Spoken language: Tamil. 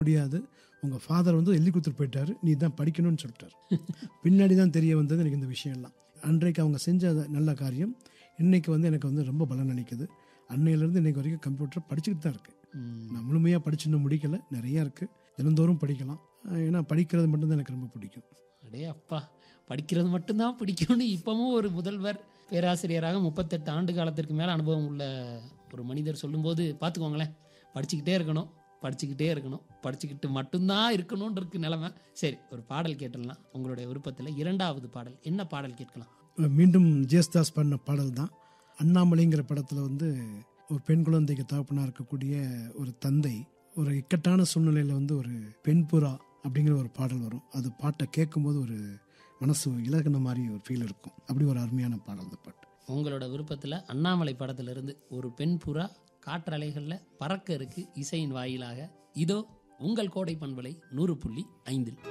முடியாது உங்கள் ஃபாதர் வந்து எழுதி கொடுத்துட்டு போயிட்டாரு நீ தான் படிக்கணும்னு சொல்லிட்டாரு பின்னாடி தான் தெரிய வந்தது எனக்கு இந்த விஷயம்லாம் அன்றைக்கு அவங்க செஞ்ச அந்த நல்ல காரியம் இன்னைக்கு வந்து எனக்கு வந்து ரொம்ப பலன் நினைக்குது அன்னையிலேருந்து இன்னைக்கு வரைக்கும் கம்ப்யூட்டர் படிச்சுக்கிட்டு தான் இருக்கேன் ம், நான் முழுமையாக படிச்சு இன்னும் முடிக்கலை நிறையா இருக்குது தினந்தோறும் படிக்கலாம் அஹ் ஏன்னா படிக்கிறது மட்டும்தான் எனக்கு ரொம்ப பிடிக்கும் அடே அப்பா படிக்கிறது மட்டும்தான் பிடிக்கும்னு இப்பவும் ஒரு முதல்வர் பேராசிரியராக முப்பத்தெட்டு ஆண்டு காலத்திற்கு மேலே அனுபவம் உள்ள ஒரு மனிதர் சொல்லும்போது பார்த்துக்கோங்களேன் படிச்சுக்கிட்டே இருக்கணும் படிச்சுக்கிட்டே இருக்கணும் படிச்சுக்கிட்டு மட்டும்தான் இருக்கணும்னு இருக்கு நிலமை சரி ஒரு பாடல் கேட்டுடலாம் உங்களுடைய விருப்பத்தில் இரண்டாவது பாடல் என்ன பாடல் கேட்கலாம் அஹ் மீண்டும் ஜேஸ்தாஸ் பண்ண பாடல் தான் அண்ணாமலைங்கிற படத்தில் வந்து ஒரு பெண் குழந்தைக்கு தகப்பனாக இருக்கக்கூடிய ஒரு தந்தை ஒரு இக்கட்டான சூழ்நிலையில் வந்து ஒரு பெண் புறா அப்படிங்கிற ஒரு பாடல் வரும் அது பாட்டை கேட்கும்போது ஒரு மனசு இலகுன மாதிரி ஒரு ஃபீல் இருக்கும் அப்படி ஒரு அருமையான பாடல் அந்த பாட்டு உங்களோட விருப்பத்தில் அண்ணாமலை படத்திலிருந்து ஒரு பெண் புறா காற்றலைகளில் பறக்க இருக்கு இசையின் வாயிலாக இதோ உங்கள் கோடை பண்பலை நூறு புள்ளி ஐந்தில்